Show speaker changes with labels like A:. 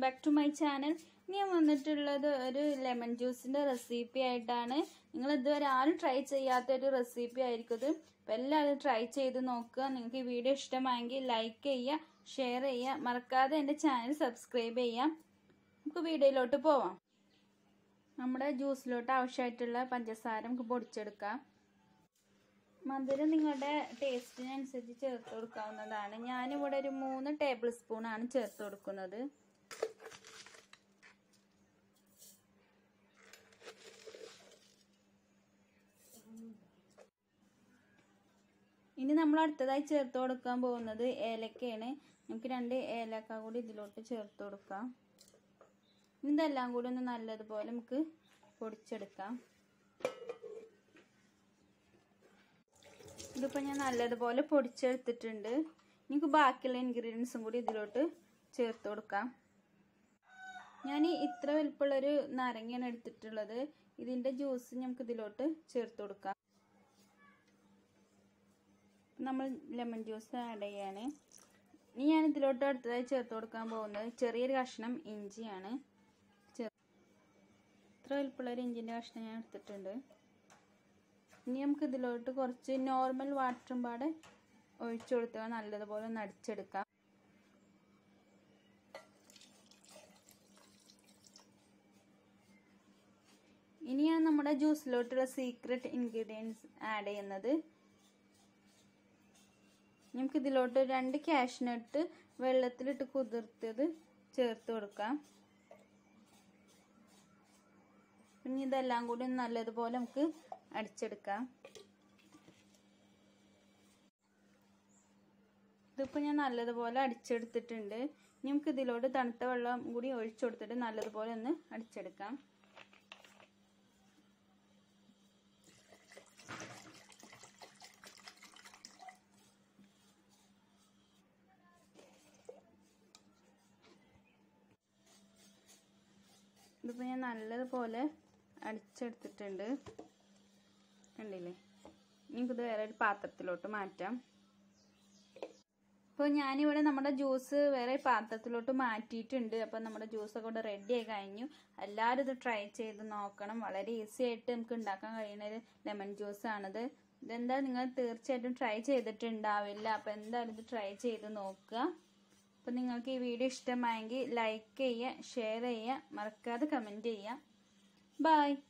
A: back to my channel ഞാൻ വന്നിട്ടുള്ളത് ഒരു ലെമൺ ജ്യൂസിന്റെ റെസിപ്പി ആയിട്ടാണ് നിങ്ങൾ ഇതുവരെ ആരും ട്രൈ ചെയ്യാത്ത ഒരു റെസിപ്പി ആയിരിക്കും ഇത് അപ്പം എല്ലാവരും ട്രൈ ചെയ്ത് നോക്കുക നിങ്ങൾക്ക് ഈ വീഡിയോ ഇഷ്ടമായെങ്കിൽ ലൈക്ക് ചെയ്യുക ഷെയർ ചെയ്യുക മറക്കാതെ എൻ്റെ ചാനൽ സബ്സ്ക്രൈബ് ചെയ്യാം നമുക്ക് വീഡിയോയിലോട്ട് പോവാം നമ്മുടെ ജ്യൂസിലോട്ട് ആവശ്യമായിട്ടുള്ള പഞ്ചസാര നമുക്ക് പൊടിച്ചെടുക്കാം മധുരം നിങ്ങളുടെ ടേസ്റ്റിനനുസരിച്ച് ചേർത്ത് കൊടുക്കാവുന്നതാണ് ഞാനിവിടെ ഒരു മൂന്ന് ടേബിൾ സ്പൂണാണ് ചേർത്ത് കൊടുക്കുന്നത് ഇനി നമ്മൾ അടുത്തതായി ചേർത്ത് കൊടുക്കാൻ പോകുന്നത് ഏലക്കയാണ് നമുക്ക് രണ്ട് ഏലക്ക കൂടി ഇതിലോട്ട് ചേർത്ത് കൊടുക്കാം ഇതെല്ലാം കൂടി ഒന്ന് നല്ലതുപോലെ നമുക്ക് പൊടിച്ചെടുക്കാം ഇതിപ്പോൾ ഞാൻ നല്ലതുപോലെ പൊടിച്ചെടുത്തിട്ടുണ്ട് എനിക്ക് ബാക്കിയുള്ള ഇൻഗ്രീഡിയൻസും കൂടി ഇതിലോട്ട് ചേർത്ത് കൊടുക്കാം ഞാൻ ഇത്ര വലിപ്പമുള്ളൊരു നാരങ്ങയാണ് എടുത്തിട്ടുള്ളത് ഇതിൻ്റെ ജ്യൂസ് നമുക്ക് ഇതിലോട്ട് ചേർത്ത് കൊടുക്കാം നമ്മൾ ലെമൺ ജ്യൂസ് ആഡ് ചെയ്യാണ് ഇനി ഞാൻ ഇതിലോട്ട് അടുത്തതായി ചേർത്ത് കൊടുക്കാൻ പോകുന്നത് ചെറിയൊരു കഷ്ണം ഇഞ്ചിയാണ് ഇത്ര വലിപ്പമുള്ളൊരു ഇഞ്ചിൻ്റെ കഷ്ണം ഞാൻ എടുത്തിട്ടുണ്ട് ഇനി നമുക്ക് ഇതിലോട്ട് കുറച്ച് നോർമൽ വാട്ടറും പാടെ ഒഴിച്ചു കൊടുത്താൽ നല്ലതുപോലെ ഒന്ന് അടിച്ചെടുക്കാം ഇനിയാണ് നമ്മുടെ ജ്യൂസിലോട്ടുള്ള സീക്രട്ട് ഇൻഗ്രീഡിയൻസ് ആഡ് ചെയ്യുന്നത് നമുക്ക് ഇതിലോട്ട് രണ്ട് കാഷ്നട്ട് വെള്ളത്തിലിട്ട് കുതിർത്തത് ചേർത്ത് കൊടുക്കാം പിന്നെ ഇതെല്ലാം കൂടി നല്ലതുപോലെ നമുക്ക് അടിച്ചെടുക്കാം ഇതിപ്പോൾ ഞാൻ നല്ലതുപോലെ അടിച്ചെടുത്തിട്ടുണ്ട് ഇനി നമുക്ക് ഇതിലോട്ട് തണുത്ത വെള്ളം കൂടി ഒഴിച്ചു കൊടുത്തിട്ട് നല്ലതുപോലെ ഒന്ന് അടിച്ചെടുക്കാം ഇതിപ്പോൾ ഞാൻ നല്ലതുപോലെ അടിച്ചെടുത്തിട്ടുണ്ട് കണ്ടില്ലേ നമുക്കിത് വേറെ ഒരു പാത്രത്തിലോട്ട് മാറ്റാം ഇപ്പോൾ ഞാനിവിടെ നമ്മുടെ ജ്യൂസ് വേറെ പാത്രത്തിലോട്ട് മാറ്റിയിട്ടുണ്ട് അപ്പോൾ നമ്മുടെ ജ്യൂസൊക്കെ ഇവിടെ റെഡി ആയി കഴിഞ്ഞു എല്ലാവരും ഇത് ട്രൈ ചെയ്ത് നോക്കണം വളരെ ഈസി ആയിട്ട് നമുക്ക് ഉണ്ടാക്കാൻ കഴിയുന്ന ഒരു ലെമൺ ജ്യൂസാണിത് ഇതെന്താ നിങ്ങൾ തീർച്ചയായിട്ടും ട്രൈ ചെയ്തിട്ടുണ്ടാവില്ല അപ്പോൾ എന്തായാലും ഇത് ട്രൈ ചെയ്ത് നോക്കുക അപ്പോൾ നിങ്ങൾക്ക് ഈ വീഡിയോ ഇഷ്ടമായെങ്കിൽ ലൈക്ക് ചെയ്യുക ഷെയർ ചെയ്യുക മറക്കാതെ കമൻറ്റ് ചെയ്യുക ബൈ